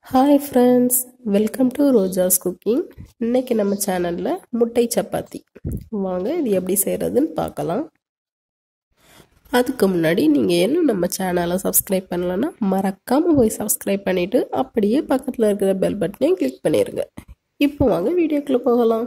hi friends welcome to Roja's cooking இன்னைக்கு நம்ம சேனலில் முட்டை சப்பாத்தி வாங்க இது எப்படி செய்கிறதுன்னு பார்க்கலாம் அதுக்கு முன்னாடி நீங்கள் இன்னும் நம்ம சேனலை சப்ஸ்கிரைப் பண்ணலன்னா மறக்காமல் போய் சப்ஸ்கிரைப் பண்ணிவிட்டு அப்படியே பக்கத்தில் இருக்கிற பெல் பட்டனையும் கிளிக் பண்ணிடுங்க இப்போ வாங்க வீடியோக்குள்ளே போகலாம்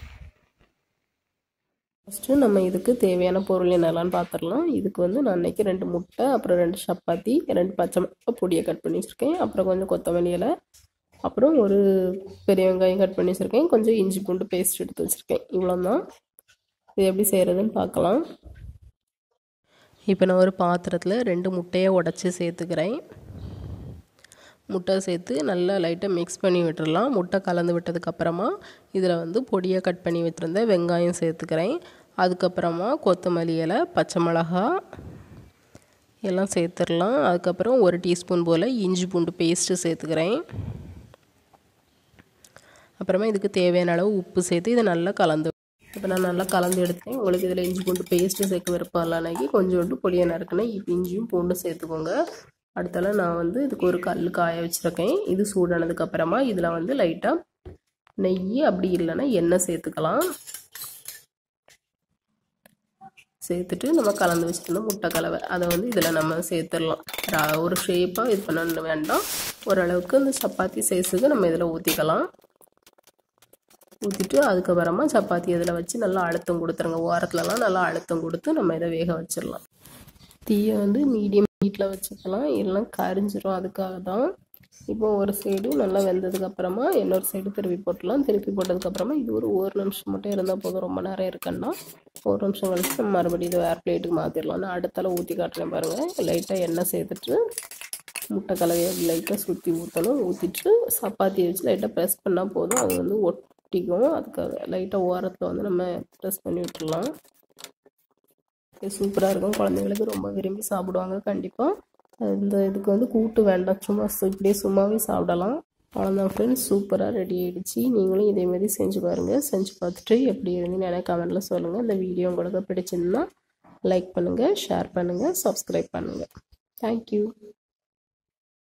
ஃபஸ்ட்டு நம்ம இதுக்கு தேவையான பொருள் என்னெல்லாம் பார்த்துடலாம் இதுக்கு வந்து நான் அன்றைக்கி ரெண்டு முட்டை அப்புறம் ரெண்டு சப்பாத்தி ரெண்டு பச்சை மிளகா பொடியை கட் பண்ணி வச்சுருக்கேன் அப்புறம் கொஞ்சம் கொத்தமல்லி இலை அப்புறம் ஒரு பெரிய வெங்காயம் கட் பண்ணி வச்சுருக்கேன் கொஞ்சம் இஞ்சி பூண்டு பேஸ்ட் எடுத்து வச்சுருக்கேன் இவ்வளோ தான் இது எப்படி செய்கிறதுன்னு பார்க்கலாம் இப்போ நான் ஒரு பாத்திரத்தில் ரெண்டு முட்டையை உடச்சி சேர்த்துக்கிறேன் முட்டை சேர்த்து நல்லா லைட்டாக மிக்ஸ் பண்ணி விட்டுடலாம் முட்டை கலந்து விட்டதுக்கப்புறமா இதில் வந்து பொடியை கட் பண்ணி வச்சுருந்த வெங்காயம் சேர்த்துக்கிறேன் அதுக்கப்புறமா கொத்தமல்லி இலை பச்சை மிளகா எல்லாம் சேர்த்துடலாம் அதுக்கப்புறம் ஒரு டீஸ்பூன் போல் இஞ்சி பூண்டு பேஸ்ட்டு சேர்த்துக்கிறேன் அப்புறமா இதுக்கு தேவையான அளவு உப்பு சேர்த்து இதை நல்லா கலந்து இப்போ நான் நல்லா கலந்து எடுத்தேன் உங்களுக்கு இதில் இஞ்சி பூண்டு பேஸ்ட்டு சேர்க்க விருப்பம் இல்லைனாக்கி கொஞ்சோண்டு பொடியை நறுக்குனேன் இப்போ இஞ்சியும் பூண்டு சேர்த்துக்கோங்க அடுத்தால நான் வந்து இதுக்கு ஒரு கல் காய வச்சுருக்கேன் இது சூடானதுக்கப்புறமா இதில் வந்து லைட்டாக நெய் அப்படி இல்லைன்னா எண்ணெய் சேர்த்துக்கலாம் சேர்த்துட்டு நம்ம கலந்து வச்சுருந்தோம் முட்டை கலவை அதை வந்து இதில் நம்ம சேர்த்துடலாம் ஒரு ஷேப்பாக இது பண்ண வேண்டாம் ஓரளவுக்கு இந்த சப்பாத்தி சைஸுக்கு நம்ம இதில் ஊற்றிக்கலாம் ஊற்றிட்டு அதுக்கப்புறமா சப்பாத்தி இதில் வச்சு நல்லா அழுத்தம் கொடுத்துருங்க ஓரத்துலலாம் நல்லா அழுத்தம் கொடுத்து நம்ம இதை வேக வச்சிடலாம் தீயை வந்து மீடியம் ஹீட்டில் வச்சுக்கலாம் இல்லைனா கரிஞ்சிரும் அதுக்காக தான் இப்போ ஒரு சைடு நல்லா வெந்ததுக்கப்புறமா இன்னொரு சைடு திருப்பி போட்டுடலாம் திருப்பி போட்டதுக்கப்புறமா இது ஒரு ஒரு நிமிஷம் மட்டும் இருந்தால் போதும் ரொம்ப நேரம் இருக்குன்னா ஒரு நிமிஷம் கழிச்சு நம்ம மறுபடியும் இது வேறு பிளேட்டுக்கு மாற்றிடலாம் நான் அடுத்தால ஊற்றி காட்டுறேன் பாருங்கள் லைட்டாக எண்ணெய் சேர்த்துட்டு முட்டை கலவையை லைட்டாக சுற்றி ஊற்றணும் ஊற்றிட்டு சப்பாத்தி வச்சு லைட்டாக ப்ரெஸ் பண்ணால் போதும் அது வந்து ஒட்டிக்கும் அதுக்காக லைட்டாக ஓரத்தில் வந்து நம்ம ப்ரெஸ் பண்ணி விட்டுடலாம் இது சூப்பராக இருக்கும் குழந்தைங்களுக்கு ரொம்ப விரும்பி சாப்பிடுவாங்க கண்டிப்பாக இந்த இதுக்கு வந்து கூட்டு வேண்டாம் சும்மா இப்படியே சும்மாவே சாப்பிடலாம் அவ்வளோதான் ஃப்ரெண்ட்ஸ் சூப்பராக ரெடி ஆகிடுச்சு நீங்களும் இதேமாரி செஞ்சு பாருங்கள் செஞ்சு பார்த்துட்டு எப்படி இருந்துன்னு எனக்கு கமெண்ட்டில் சொல்லுங்கள் இந்த வீடியோ உங்களுக்கு பிடிச்சிருந்தா லைக் பண்ணுங்கள் ஷேர் பண்ணுங்கள் சப்ஸ்கிரைப் பண்ணுங்கள் தேங்க்யூ